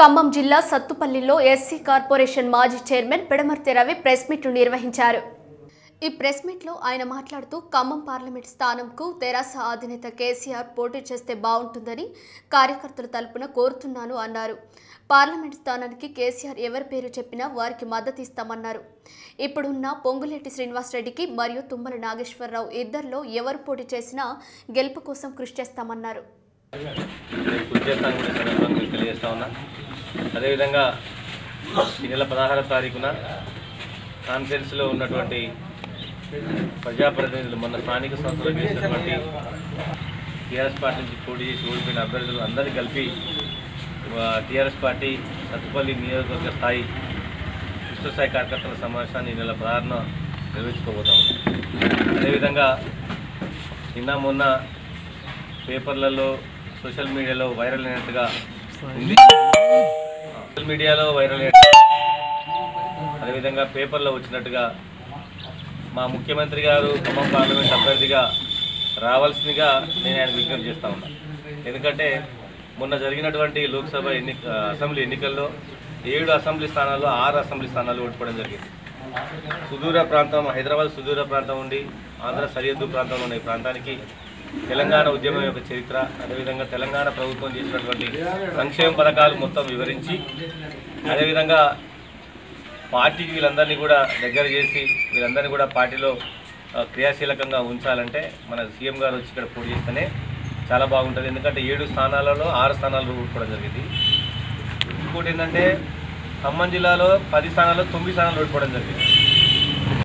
ఖమ్మం జిల్లా సత్తుపల్లిలో SC corporation మాజీ chairman Pidamarthi Ravi press meet నిర్వహించారు ఈ ప్రెస్ మీట్లో ఆయన మాట్లాడుతూ ఖమ్మం పార్లమెంట్ స్థానంకు తెరాస అధినేత కేసీఆర్ పోటీ చేస్తే బాగుంటుందని కార్యకర్తల తరపున కోరుతున్నాను అన్నారు పార్లమెంట్ స్థానానికి కేసీఆర్ ఎవరి పేరు చెప్పినా వారికి మద్దతు ఇస్తామన్నారు ఇప్పుడున్న పొంగులేటి శ్రీనివాసరెడ్డికి మరియు తుమ్మల నాగేశ్వరరావు ఇద్దరిలో ఎవరు పోటీ చేసినా గెలుపు కోసం కృషి చేస్తామన్నారు నేను కృషి చేస్తాను కూడా సందర్భంగా మీకు తెలియజేస్తా ఉన్నా అదేవిధంగా ఈ నెల పదహారవ తారీఖున కాన్ఫరెన్స్లో ఉన్నటువంటి ప్రజాప్రతినిధులు మొన్న స్థానిక సంస్థలు చేసినటువంటి టీఆర్ఎస్ పార్టీ నుంచి పోటీ చేసి ఓడిపోయిన అభ్యర్థులు అందరినీ కలిపి టీఆర్ఎస్ పార్టీ సత్తుపల్లి నియోజకవర్గ స్థాయి విశ్వస్థాయి కార్యకర్తల సమావేశాన్ని ఈ నెల పదహారున నిర్వహించుకోబోతా ఉన్నాం అదేవిధంగా నిన్న మొన్న పేపర్లలో సోషల్ మీడియాలో వైరల్ అయినట్టుగా ఉంది సోషల్ మీడియాలో వైరల్ అయినట్టు అదేవిధంగా పేపర్లో వచ్చినట్టుగా మా ముఖ్యమంత్రి గారు ఖమ్మం పార్లమెంట్ అభ్యర్థిగా రావాల్సిందిగా నేను ఆయన విజ్ఞప్తి చేస్తా ఉన్నా ఎందుకంటే మొన్న జరిగినటువంటి లోక్సభ ఎన్ని అసెంబ్లీ ఎన్నికల్లో ఏడు అసెంబ్లీ స్థానాల్లో ఆరు అసెంబ్లీ స్థానాలు ఓడిపోవడం జరిగింది సుదూర ప్రాంతం హైదరాబాద్ సుదూర ప్రాంతం ఉండి ఆంధ్ర సరిహద్దు ప్రాంతంలో ఉన్న ఈ ప్రాంతానికి తెలంగాణ ఉద్యమం యొక్క చరిత్ర అదేవిధంగా తెలంగాణ ప్రభుత్వం చేసినటువంటి సంక్షేమ పథకాలు మొత్తం వివరించి అదేవిధంగా పార్టీకి వీళ్ళందరినీ కూడా దగ్గర చేసి వీళ్ళందరినీ కూడా పార్టీలో ఆ, క్రియాశీలకంగా ఉంచాలంటే మన సీఎం గారు వచ్చి ఇక్కడ పోటీ చేస్తేనే చాలా బాగుంటుంది ఎందుకంటే ఏడు స్థానాలలో ఆరు స్థానాలు ఓడిపోవడం జరిగింది ఇంకోటి ఏంటంటే ఖమ్మం జిల్లాలో పది స్థానాల్లో తొమ్మిది స్థానాలు ఓడిపోవడం జరిగింది